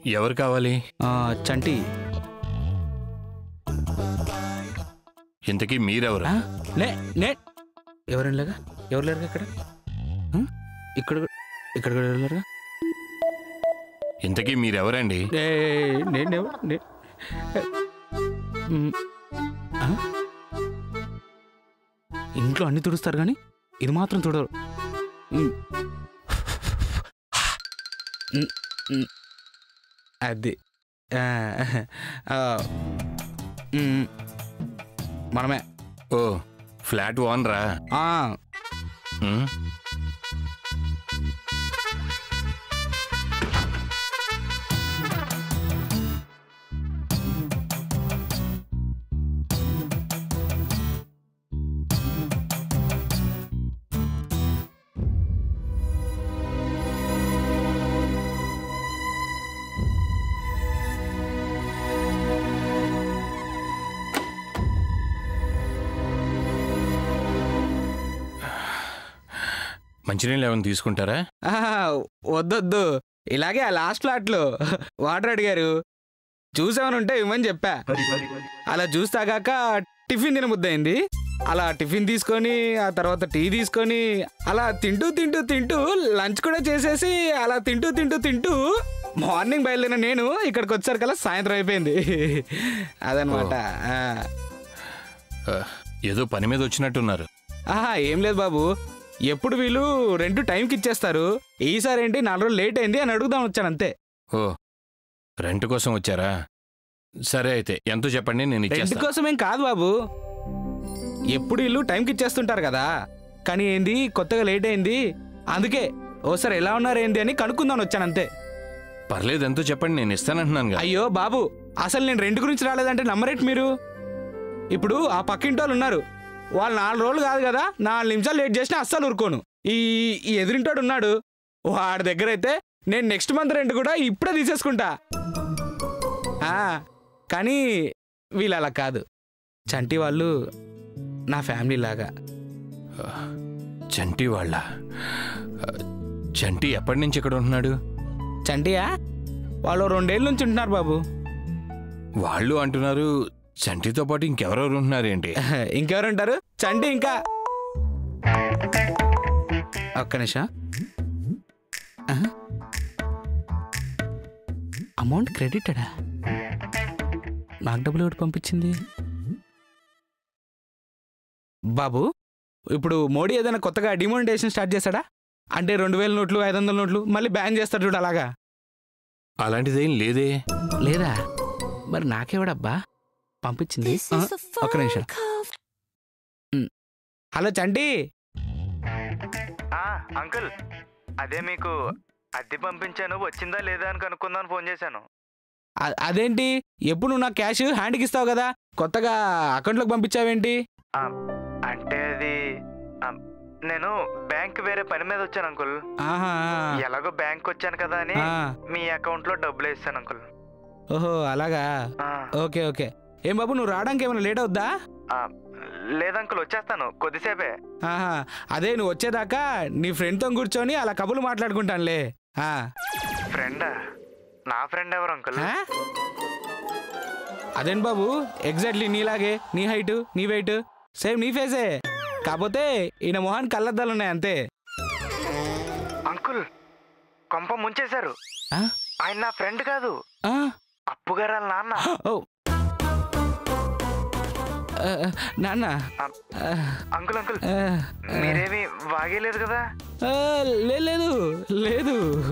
ఎవరు కావాలి ఆ, చంటి ఇంతకీ మీరెవరు ఆ, నే నే ఎవరు లేగా ఎవరు లేరుగా ఇక్కడ ఆ? ఇక్కడ కూడా- ఇక్కడ కూడా ఎవరు లేరుగా ఇంతకీ మీరెవరండి ఏ, నేను ఎవరు నే- మ్, ఆ? ఇంట్లో అన్ని తుడుస్తారు కానీ ఇది మాత్రం తుడరు మ్. మ్, మ్. అది ఆ, ఆ, మ్, మనమే ఓ ఫ్లాట్ ఓనరా ఆ, ఉమ్, మంచినీళ్ళు ఏమైనా తీసుకుంటారా ఆ, వద్దొద్దు ఇలాగే ఆ లాస్ట్ ఫ్లాట్లో వాటర్ అడిగారు చూసామని ఉంటే ఇవ్వమని చెప్పా అలా జ్యూస్ తాగాక టిఫిన్ తినబుద్దయింది అలా టిఫిన్ తీసుకొని ఆ తర్వాత టీ తీసుకొని అలా తింటూ తింటూ తింటూ లంచ్ కూడా చేసేసి అలా తింటూ తింటూ తింటూ మార్నింగ్ బయలుదేరిన నేను ఇక్కడికి వచ్చేసరికల్లా సాయంత్రం అయిపోయింది అదనమాట ఆ. ఆ, ఏదో పని మీద వచ్చినట్టున్నారు ఆహా ఏం లేదు బాబు ఎప్పుడు వీళ్ళు రెండు టైంకి ఇచ్చేస్తారు ఈసారి ఏంటి నాలుగు రోజులు లేట్ అయింది అని అడుగుదాం వచ్చాను అంతే ఓ రెంట్ కోసం వచ్చారా సరే అయితే ఎంతో చెప్పండి నేను రెంట్ ఇచ్చేస్తా కోసం ఏం కాదు బాబు ఎప్పుడు వీళ్ళు టైంకి ఇచ్చేస్తుంటారు కదా కానీ ఏంది కొత్తగా లేట్ అయింది అందుకే ఓసారి ఎలా ఉన్నారు ఏంది అని కనుక్కుందాం వచ్చాను అంతే పర్లేదు ఎంతో చెప్పండి నేను ఇస్తానంటున్నాను కదా అయ్యో బాబు అసలు నేను రెంట్ గురించి రాలేదంటే నమ్మరేట్ మీరు ఇప్పుడు ఆ పక్కింటి వాళ్ళు ఉన్నారు వాళ్ళు నాలుగు రోజులు కాదు కదా నాలుగు నిమిషాలు లేట్ చేసినా అస్సలు ఊరుకోను ఈ ఈ ఎదురింటోడు ఉన్నాడు వాడి దగ్గర అయితే నేను నెక్స్ట్ మంత్ రెంట్ కూడా ఇప్పుడే తీసేసుకుంటా ఆ, కానీ వీళ్ళు అలా కాదు చంటి వాళ్ళు నా ఫ్యామిలీ లాగా చంటి వాళ్ళ ఆ, చంటి ఎప్పటి నుంచి ఇక్కడ ఉంటున్నాడు చంటియా వాళ్ళు రెండేళ్ళ నుంచి ఉంటున్నారు బాబు వాళ్ళు అంటున్నారు చంటితో పాటు ఇంకెవరెవరు ఉంటున్నారు ఏంటి ఇంకెవరు ఉంటారు చంటి ఇంకా ఒక్క నిమిషం ఆహా. అమౌంట్ క్రెడిటడా నాకు డబ్బులు ఎవరు పంపించింది బాబు ఇప్పుడు మోడీ ఏదైనా కొత్తగా డిమోనిటేషన్ స్టార్ట్ చేశాడా అంటే రెండు వేల నోట్లు ఐదు వందల నోట్లు మళ్ళీ బ్యాన్ చేస్తాడు చూడు అలాగా అలాంటిదేం లేదే లేదా మరి నాకెవడబ్బా పంపించింది ఆ, ఒక్క నిమిషం ఉమ్. హలో చంటి ఆ, అంకుల్ అదే మీకు అద్దె పంపించాను వచ్చిందా లేదా అని కనుక్కుందామని ఫోన్ చేశాను అ- అదేంటి ఎప్పుడు నువ్వు నాకు క్యాష్ హ్యాండ్కి ఇస్తావు కదా కొత్తగా అకౌంట్లోకి పంపించావేంటి ఆ, అంటే అది ఆ, నేను బ్యాంక్ వేరే పని మీద వచ్చాను అంకుల్ ఆహా ఎలాగో బ్యాంక్ వచ్చాను కదా అని ఆ, మీ అకౌంట్ లో డబ్బులు వేస్తాను అంకుల్ ఓహో అలాగా ఆ, ఓకే ఓకే ఏం బాబు నువ్వు రావడానికి ఏమైనా లేట్ అవుద్దా ఆ, లేదు అంకుల్ వచ్చేస్తాను కొద్దిసేపే ఆహా అదే నువ్వు వచ్చేదాకా నీ ఫ్రెండ్తో కూర్చొని అలా కబులు మాట్లాడుకుంటానులే ఆ. ఫ్రెండా నా ఫ్రెండ్ ఎవరు అంకుల్ ఆ? అదేంటి బాబు ఎగ్జాక్ట్లీ నీలాగే నీ హైట్ నీ వెయిట్ సేమ్ నీ ఫేసే కాకపోతే ఈయన మొహాన్ కళ్ళద్దాలు ఉన్నాయి అంతే అంకుల్ కొంప ముంచేశారు ఆ? ఆయన నా ఫ్రెండ్ కాదు ఆ? అప్పుగారు వాళ్ళ నాన్న ఓ ఆ, నాన్న ఆ, ఆ, అంకుల్ అంకుల్ ఆ, మీరేమి వాగేలేదు కదా ఆ, లే- లేదు లేదు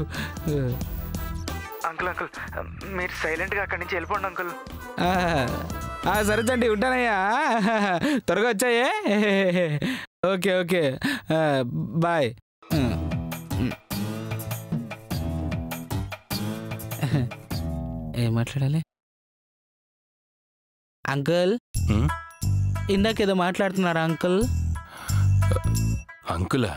అంకుల్ అంకుల్ మీరు సైలెంట్ గా అక్కడి నుంచి వెళ్ళిపోండి అంకుల్ ఆ, ఆ, సరే చండి ఉంటానయ్యా త్వరగా వచ్చాయే ఓకే ఓకే ఆ, బాయ్ ఏం మాట్లాడాలి అంకుల్ ఉమ్, ఇందాకేదో మాట్లాడుతున్నారా అంకుల్ అంకులా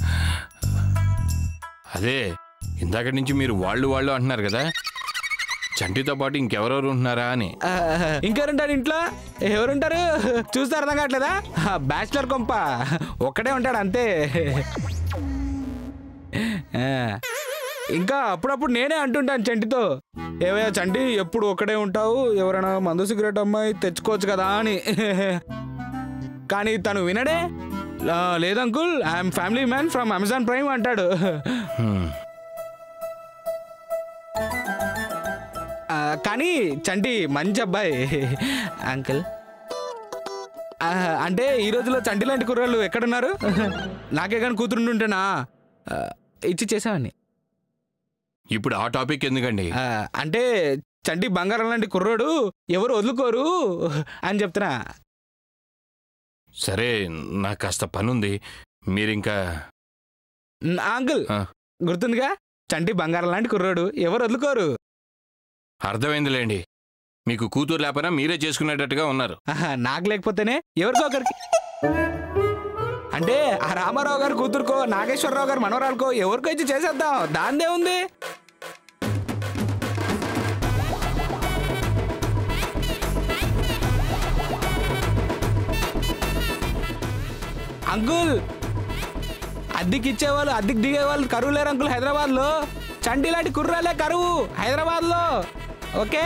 అదే ఇందాక నుంచి మీరు వాళ్ళు వాళ్ళు అంటున్నారు కదా చంటితో పాటు ఇంకెవరెవరు ఉంటున్నారా అని ఆ, ఇంకెవరుంటారు ఇంట్లో ఎవరుంటారు చూస్తే అర్థం కావట్లేదా బ్యాచిలర్ కొంప ఒక్కడే ఉంటాడు అంతే ఆ, ఇంకా అప్పుడప్పుడు నేనే అంటుంటాను చంటితో ఏవయ్యా చంటి ఎప్పుడు ఒక్కడే ఉంటావు ఎవరైనా మందు సిగరెట్ అమ్మాయి తెచ్చుకోవచ్చు కదా అని కానీ తను వినడే "లా, లేదు uncle I'm family man from Amazon Prime అంటాడు హ్మ్. ఆ, కానీ చంటి మంచి అబ్బాయి అంకుల్ ఆ, అంటే ఈ రోజులో చంటి లాంటి కుర్రాళ్ళు ఎక్కడున్నారు నాకే కానీ కూతురుంటుంటేనా ఆ, ఇచ్చి చేసామని ఇప్పుడు ఆ టాపిక్ ఎందుకండి ఆ, అంటే చంటి బంగారం లాంటి కుర్రోడు ఎవరు వదులుకోరు అని చెప్తున్నా సరే నాకు కాస్త పనుంది మీరింకా న- అంకుల్ ఆ. గుర్తుందిగా చంటి బంగారం లాంటి కుర్రోడు ఎవరు వదులుకోరు అర్థమైందిలేండి మీకు కూతురు లేకపోయినా మీరే చేసుకునేటట్టుగా ఉన్నారు ఆహా, నాకు లేకపోతేనే ఎవరికో ఒకరికి అంటే ఆ రామారావు గారి కూతురుకో నాగేశ్వరరావు గారి మనవరాలకో ఎవరికో ఇచ్చి చేసేద్దాం దాందే ఉంది అంకుల్ అద్దెకి ఇచ్చేవాళ్ళు అద్దెకి దిగేవాళ్ళు కరువు లేరు అంకుల్ హైదరాబాద్లో చంటి లాంటి కుర్రాలే కరువు హైదరాబాద్లో ఓకే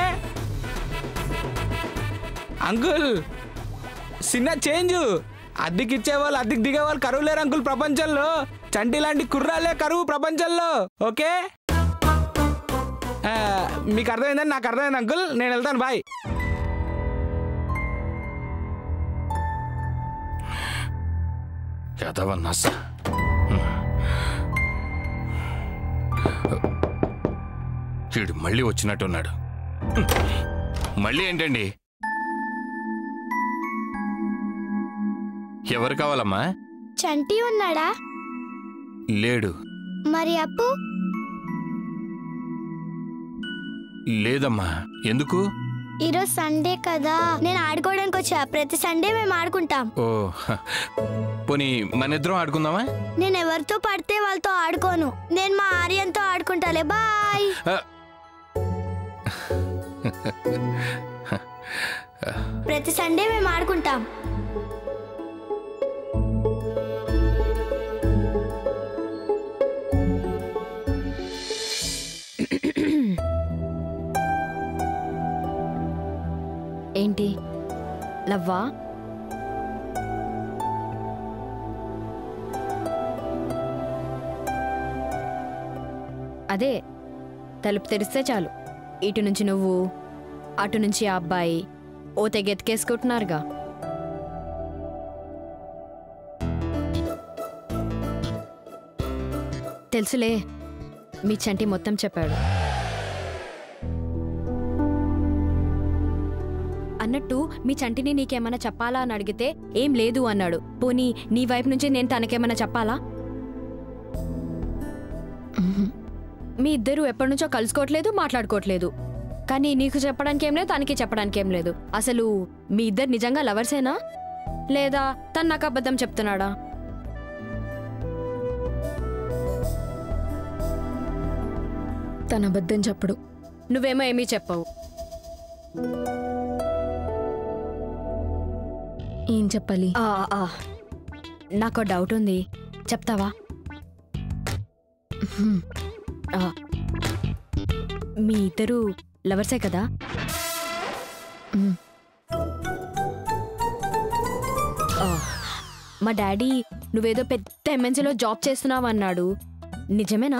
అంకుల్ చిన్న చేంజ్ అద్దెకి ఇచ్చేవాళ్ళు అద్దెకి దిగేవాళ్ళు కరువు లేరు అంకుల్ ప్రపంచంలో చంటి లాంటి కుర్రాలే కరువు ప్రపంచంలో ఓకే ఆ, మీకు అర్థమైందని నాకు అర్థమైంది అంకుల్ నేను వెళ్తాను బాయ్ యాదవ నస వీడు మళ్ళీ వచ్చినట్టున్నాడు మళ్ళీ ఏంటండి ఎవరు కావాలమ్మా చంటి ఉన్నాడా లేడు మరి అప్పు లేదమ్మా ఎందుకు ఈరోజు సండే కదా నేను ఆడుకోవడానికి వచ్చా ప్రతి సండే మేము ఆడుకుంటాం ఓ హ. పోనీ మన ఇద్దరం ఆడుకుందామా నేను ఎవరితో పడితే వాళ్ళతో ఆడుకోను నేను మా ఆర్యంతో ఆడుకుంటాలే బాయ్ ఆ, ప్రతి సండే మేము ఆడుకుంటాం ఏంటి లవ్వా అదే తలుపు తెరిస్తే చాలు ఇటు నుంచి నువ్వు అటు నుంచి ఆ అబ్బాయి ఓ తెగెత్తుకేసుకుంటున్నారుగా తెలుసులే మీ చంటి మొత్తం చెప్పాడు అన్నట్టు మీ చంటిని నీకేమైనా చెప్పాలా అని అడిగితే ఏం లేదు అన్నాడు పోనీ నీ వైపు నుంచి నేను తనకేమైనా చెప్పాలా మీ ఇద్దరు ఎప్పటి నుంచో కలుసుకోవట్లేదు మాట్లాడుకోవట్లేదు కానీ నీకు చెప్పడానికి ఏం లేదు తనకి చెప్పడానికి ఏం లేదు అసలు మీ ఇద్దరు నిజంగా లవర్సేనా లేదా తను నాకు అబద్ధం చెప్తున్నాడా తన అబద్ధం చెప్పడు నువ్వేమో ఏమీ చెప్పవు ఏం చెప్పాలి ఆ, ఆ. నాకు డౌట్ ఉంది చెప్తావా హ్మ్. ఆ. మీ ఇద్దరు లవర్సే కదా మ్. ఆ. మా డాడీ నువ్వేదో పెద్ద ఎంఎన్సీలో జాబ్ చేస్తున్నావు అన్నాడు నిజమేనా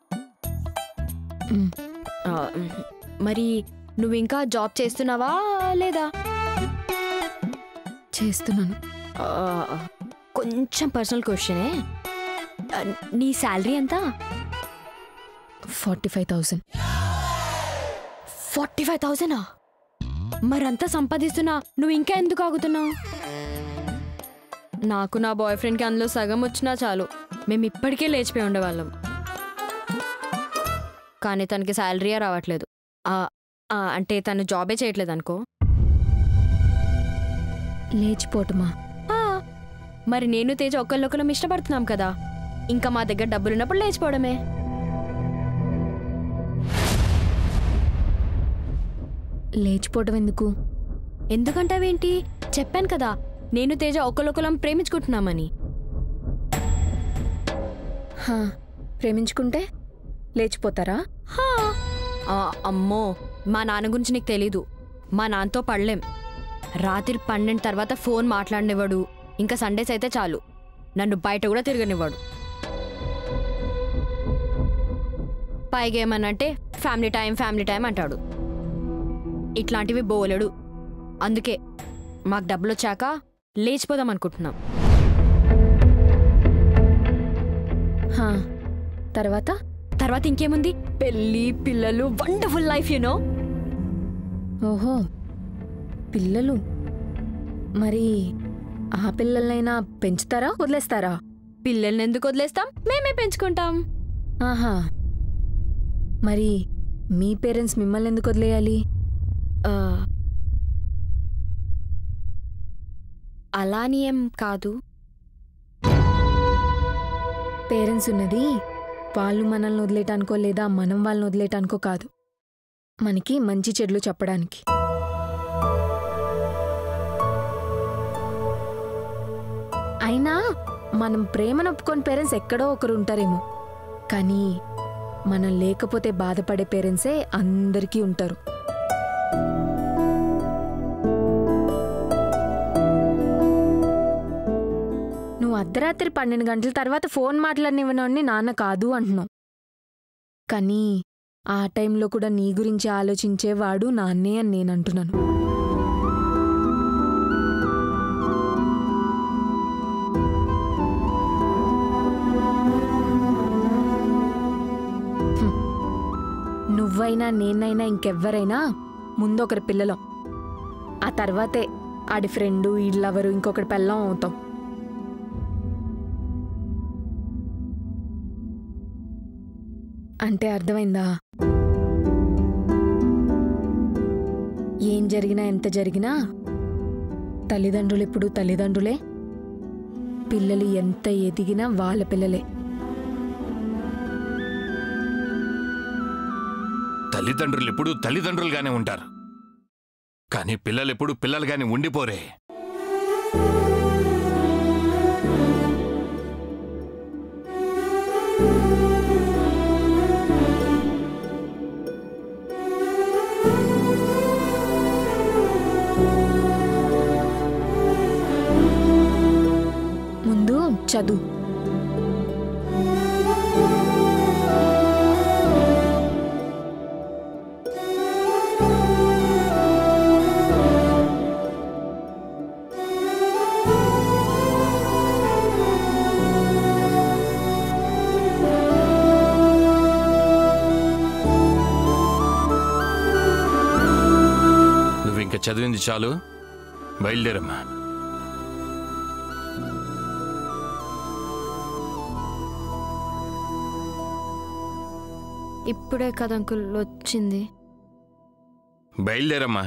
మ్. ఆ, మరి నువ్వు ఇంకా జాబ్ చేస్తున్నావా లేదా చేస్తున్నాను ఆ, కొంచెం పర్సనల్ క్వశ్చనే ఆ, నీ శాలరీ ఎంత forty five thousand forty five థౌజండా మరంతా సంపాదిస్తున్నా నువ్వు ఇంకా ఎందుకు ఆగుతున్నావు నాకు నా బాయ్ ఫ్రెండ్కి అందులో సగం వచ్చినా చాలు మేము ఇప్పటికే లేచిపోయి ఉండేవాళ్ళం కానీ తనకి శాలరీయే రావట్లేదు ఆ, ఆ, అంటే తను జాబే చేయట్లేదు అనుకో లేచిపోవటమా ఆ, మరి నేను తేజ ఒకళ్ళొకళ్ళం ఇష్టపడుతున్నాం కదా ఇంకా మా దగ్గర డబ్బులున్నప్పుడు లేచిపోవడమే లేచిపోవటం ఎందుకు ఎందుకంటావేంటి చెప్పాను కదా నేను తేజ ఒకళ్ళొకళ్ళం ప్రేమించుకుంటున్నామని హా, ప్రేమించుకుంటే లేచిపోతారా హా. ఆ, అమ్మో మా నాన్న గురించి నీకు తెలీదు మా నాన్నతో పడలేం రాత్రి పన్నెండు తర్వాత ఫోన్ మాట్లాడనివ్వడు ఇంకా సండేస్ అయితే చాలు నన్ను బయట కూడా తిరగనివ్వడు పైగా ఏమనంటే ఫ్యామిలీ టైం ఫ్యామిలీ టైం అంటాడు ఇట్లాంటివి బోలెడు అందుకే మాకు డబ్బులు వచ్చాక లేచిపోదాం అనుకుంటున్నాం హా, తర్వాత తర్వాత ఇంకేముంది పెళ్ళి పిల్లలు వండర్ఫుల్ లైఫ్ యూనో ఓహో పిల్లలు మరి ఆ పిల్లలనైనా పెంచుతారా వదిలేస్తారా పిల్లల్ని ఎందుకు వదిలేస్తాం మేమే పెంచుకుంటాం ఆహా మరి మీ పేరెంట్స్ మిమ్మల్ని ఎందుకు వదిలేయాలి ఆ, అలా అని ఏం కాదు పేరెంట్స్ ఉన్నది వాళ్ళు మనల్ని వదిలేటానికో లేదా మనం వాళ్ళని వదిలేటానికో కాదు మనకి మంచి చెడులు చెప్పడానికి అయినా మనం ప్రేమను ఒప్పుకొని పేరెంట్స్ ఎక్కడో ఒకరు ఉంటారేమో కానీ మనం లేకపోతే బాధపడే పేరెంట్సే అందరికీ ఉంటారు నువ్వు అర్ధరాత్రి పన్నెండు గంటల తర్వాత ఫోన్ మాట్లాడనివ్వనోడిని నాన్న కాదు అంటున్నావు కానీ ఆ టైంలో కూడా నీ గురించి ఆలోచించేవాడు నాన్నే అని నేను అంటున్నాను హ్మ్. నువ్వైనా నేనైనా ఇంకెవ్వరైనా ముందు ఒకరి పిల్లలం ఆ తర్వాతే ఆడి ఫ్రెండు ఈళ్ళెవరు ఇంకొకటి పెళ్ళం అవుతాం అంటే అర్థమైందా ఏం జరిగినా ఎంత జరిగినా తల్లిదండ్రులు ఇప్పుడు తల్లిదండ్రులే పిల్లలు ఎంత ఎదిగినా వాళ్ళ పిల్లలే తల్లిదండ్రులు ఎప్పుడు తల్లిదండ్రులుగానే ఉంటారు కానీ పిల్లలు ఎప్పుడు పిల్లలుగానే ఉండిపోరే ముందు చదువు నువ్వు ఇంకా చదివింది చాలు బయలుదేరమ్మా ఇప్పుడే కదా అంకుల్ వచ్చింది బయలుదేరమ్మా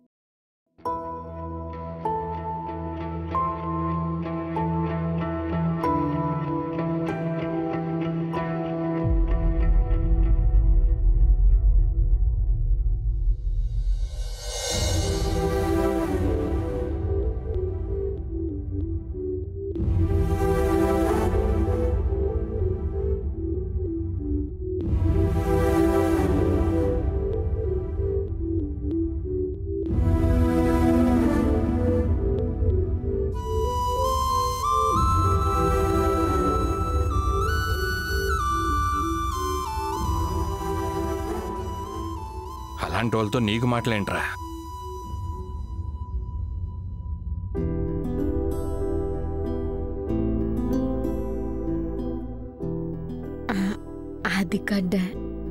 అలాంటి వాళ్ళతో నీకు మాటలేంట్రా అది కడ్డా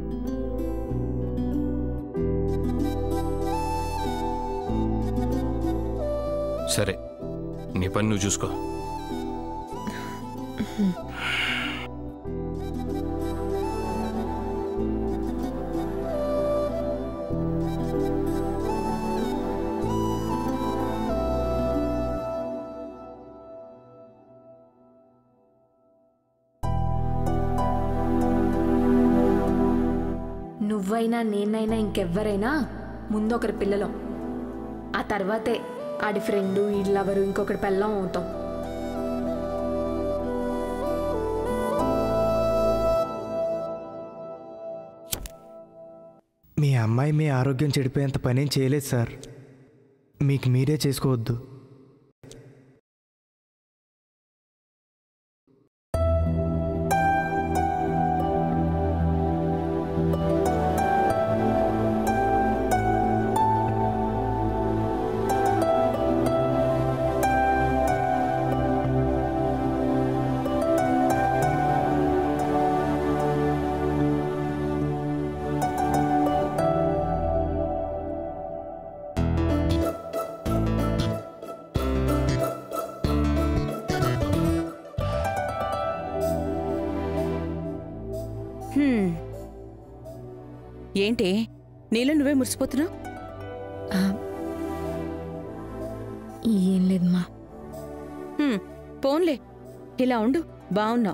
సరే నీ పని నువ్వు చూసుకో నువ్వైనా నేనైనా ఇంకెవ్వరైనా ముందు ఒకరి పిల్లలం ఆ తర్వాతే ఆడి ఫ్రెండు వీళ్ళెవరు ఇంకొకటి పెళ్ళం అవుతాం మీ అమ్మాయి మీ ఆరోగ్యం చెడిపోయేంత పనేం చేయలేదు సార్ మీకు మీరే చేసుకోవద్దు హ్మ్. ఏంటి నీళ్ళు నువ్వే మురిసిపోతున్నావు ఆ, ఏం లేదమ్మా హ్మ్, పోన్లే ఇలా ఉండు బాగున్నావు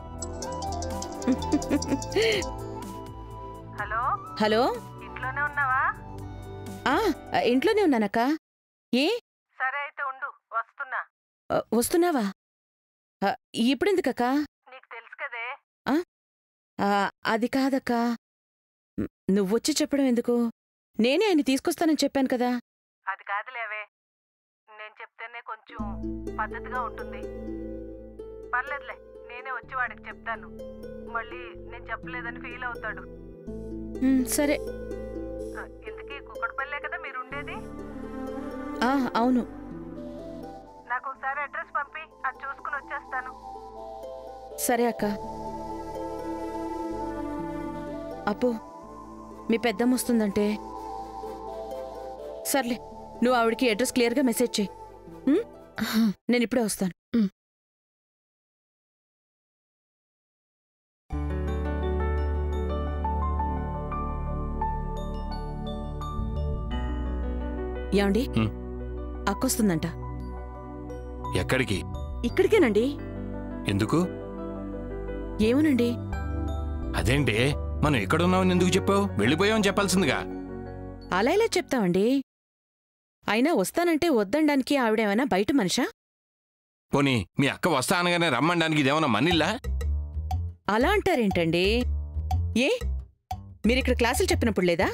హలో హలో ఇంట్లోనే ఉన్నావా ఆ ఇంట్లోనే ఉన్నానక్క ఏ సరే అయితే ఉండు వస్తున్నా ఆ, వస్తున్నావా ఆ, ఇప్పుడెందుకక్క నీకు తెలుసు కదే ఆ, అది కాదక్క మ్, నువ్వొచ్చి చెప్పడం ఎందుకు నేనే ఆయన తీసుకొస్తానని చెప్పాను కదా అది కాదులేవే నేను చెప్తేనే కొంచెం పద్ధతిగా ఉంటుంది పర్లేదులే నేనే వచ్చి వాడికి చెప్తాను మళ్ళీ నేను చెప్పలేదని ఫీల్ అవుతాడు మ్, సరే ఆ, ఇంతకీ కుక్కడపల్లే కదా మీరు ఉండేది ఆ అవును నాకు ఒకసారి అడ్రస్ పంపి అది చూసుకుని వచ్చేస్తాను సరే అక్క అప్పు మీ పెద్దమ్మ వస్తుందంటే సర్లే నువ్వు ఆవిడకి అడ్రస్ క్లియర్గా మెసేజ్ చేయి ఉం? నేను ఇప్పుడే వస్తాను ఉం. ఏమండి ఉం. అక్కొస్తుందంట ఎక్కడికి ఇక్కడికేనండి ఎందుకు ఏమోనండి అదేంటి మనం ఎక్కడున్నామని ఎందుకు చెప్పావు వెళ్ళిపోయామని చెప్పాల్సిందిగా అలా ఇలా చెప్తామండి అయినా వస్తానంటే వద్దనడానికి ఆవిడేమైనా బయట మనిషా పోనీ మీ అక్క వస్తా అనగానే రమ్మండానికి ఇదేమన్నా మనిల్లా అలా అంటారేంటండి ఏ మీరు ఇక్కడ క్లాసులు చెప్పినప్పుడు లేదా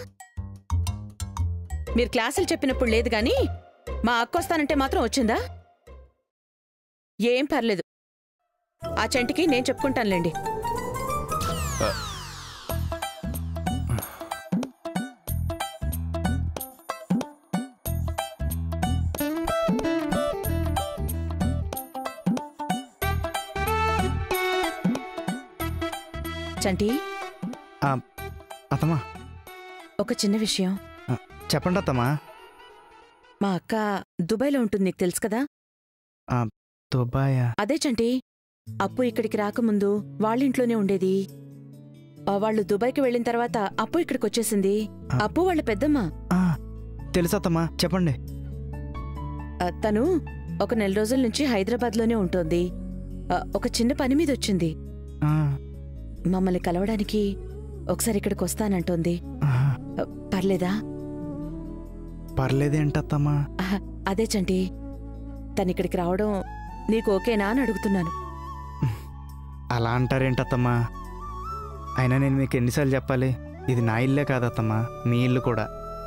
మీరు క్లాసులు చెప్పినప్పుడు లేదు గాని మా అక్క వస్తానంటే మాత్రం వచ్చిందా ఏం పర్లేదు ఆ చంటికి నేను చెప్పుకుంటానులేండి చంటి అత్తమ్మా ఒక చిన్న విషయం చెప్పండి అత్తమ్మా మా అక్క దుబాయ్లో ఉంటుంది నీకు తెలుసు కదా దుబాయా అదే చంటి అప్పు ఇక్కడికి రాకముందు వాళ్ళింట్లోనే ఉండేది ఆ, వాళ్ళు దుబాయ్కి వెళ్ళిన తర్వాత అప్పు ఇక్కడికి వచ్చేసింది ఆ. అప్పు వాళ్ళ పెద్దమ్మ ఆ, తెలుసు అత్తమ్మా చెప్పండి ఆ, తను ఒక నెల రోజుల నుంచి హైదరాబాద్లోనే ఉంటోంది ఆ, ఒక చిన్న పని మీద వచ్చింది ఆ, మమ్మల్ని కలవడానికి ఒకసారి ఇక్కడికి వస్తానంటోంది ఆ, ఆ, పర్లేదా పర్లేదేంటత్తమ్మా ఆహా, అదే చంటి తను ఇక్కడికి రావడం నీకు ఓకేనా అని అడుగుతున్నాను అలా అంటారేంటత్తమ్మా అయినా నేను మీకు ఎన్నిసార్లు చెప్పాలి ఇది నా ఇల్లే కాదత్తమ్మా మీ ఇల్లు కూడా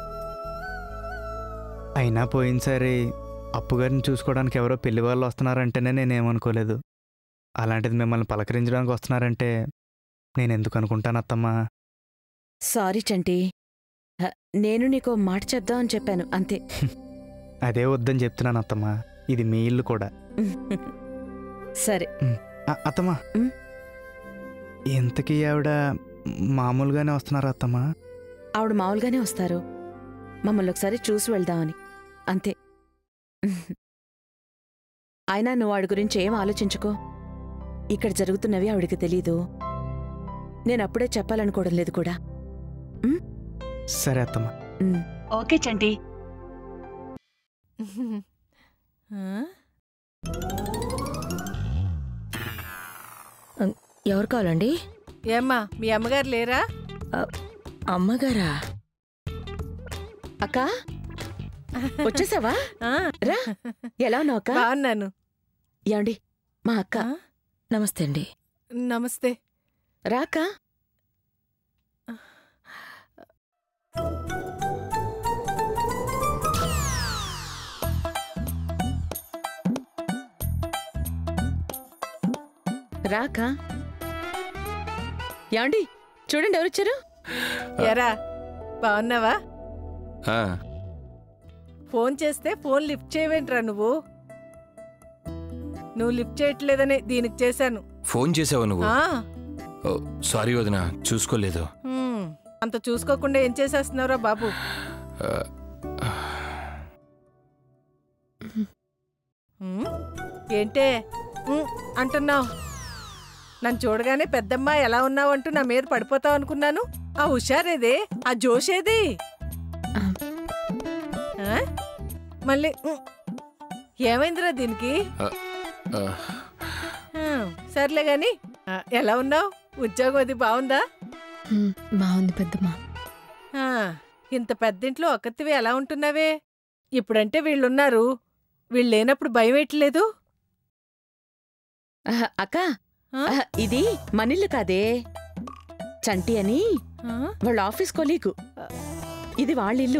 అయినా పోయినసారి అప్పుగారిని చూసుకోవడానికి ఎవరో పెళ్లి వాళ్ళు వస్తున్నారంటేనే నేనేమనుకోలేదు అలాంటిది మిమ్మల్ని పలకరించడానికి వస్తున్నారంటే నేను ఎందుకు అనుకుంటాను అత్తమ్మా సారీ చంటి ఆ, నేను నీకో మాట చెప్దామని చెప్పాను అంతే అదే వద్దని చెప్తున్నాను అత్తమ్మా ఇది మీ ఇల్లు కూడా సరే ఆ, అత్తమ్మా ఉమ్. ఇంతకీ ఆవిడ మామూలుగానే వస్తున్నారా అత్తమ్మా ఆవిడ మామూలుగానే వస్తారు మమ్మల్ని ఒకసారి చూసి వెళ్దామని అంతే అయినా నువ్వు వాడి గురించి ఏం ఆలోచించుకో ఇక్కడ జరుగుతున్నవి ఆవిడికి తెలీదు నేను అప్పుడే చెప్పాలనుకోవడం లేదు కూడా సరే అత్తమ్మా ఓకే చంటి ఎవరు కావాలండి ఏమ్మా మీ అమ్మగారు లేరా అమ్మగారా అక్క వచ్చేసావా ఆ, రా ఎలా ఉన్నావు అక్క బాగున్నాను ఏమండి మా అక్క ఆ, నమస్తే అండి నమస్తే రాక రాక ఏమండి చూడండి ఎవరొచ్చారు ఎరా బాగున్నావా ఆ, ఫోన్ చేస్తే ఫోన్ లిఫ్ట్ చేయవేంట్రా నువ్వు నువ్వు లిఫ్ట్ చేయట్లేదని దీనికి చేశాను ఫోన్ చేసావా నువ్వు ఆ, ఓ, సారీ వదిన చూసుకోలేదు హ్మ్. అంత చూసుకోకుండా ఏం చేసేస్తున్నావురా బాబు ఆ, హ్మ్? ఏంటే హ్మ్ అంటున్నావు నన్ను చూడగానే పెద్దమ్మ ఎలా ఉన్నావు అంటూ నా మీద పడిపోతావు అనుకున్నాను ఆ హుషారేదే ఆ జోషేది ఆ? మళ్ళీ హ్మ్. ఏమైందిరా దీనికి ఆ, ఆ, హ్మ్, సర్లే గాని ఆ, ఎలా ఉన్నావు ఉద్యోగం అది బాగుందా హ్మ్, బాగుంది పెద్దమ్మ ఆ, ఇంత పెద్దింట్లో ఒక్కతివి ఎలా ఉంటున్నావే ఇప్పుడంటే వీళ్ళున్నారు వీళ్ళు లేనప్పుడు భయం ఎట్లేదు ఆహా, అక్క ఆ? ఆహా, ఇది మనిల్లు కాదే చంటి అని ఆ? వాళ్ళ ఆఫీస్ కొలీగు ఇది వాళ్ళ ఇల్లు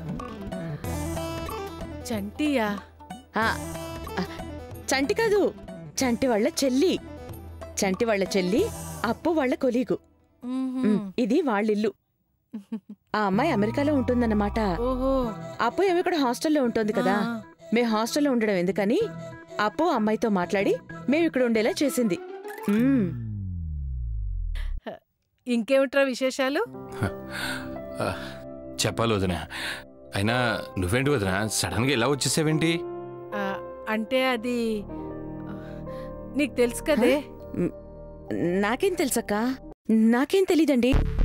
చంటియా ఆ, ఆ, చంటి కాదు చంటి వాళ్ళ చెల్లి చంటి వాళ్ళ చెల్లి అప్పు వాళ్ళ కొలీగు మ్హూ. ఉమ్, ఇది వాళ్ళిల్లు ఆ అమ్మాయి అమెరికాలో ఉంటుందన్నమాట ఓహో అప్పు ఏమో ఇక్కడ హాస్టల్లో ఉంటుంది కదా ఆ. మేము హాస్టల్లో ఉండడం ఎందుకని అప్పు అమ్మాయితో మాట్లాడి మేము ఇక్కడ ఉండేలా చేసింది ఉమ్, ఇంకేమిట్రా విశేషాలు ఆ, చెప్పాలి వదిన అయినా నువ్వేంటి వదిన సడన్గా ఇలా వచ్చేసావేంటి ఆ, అంటే అది ఆ, నీకు తెలుసు కదే నాకేం తెలుసక్క నాకేం తెలీదండి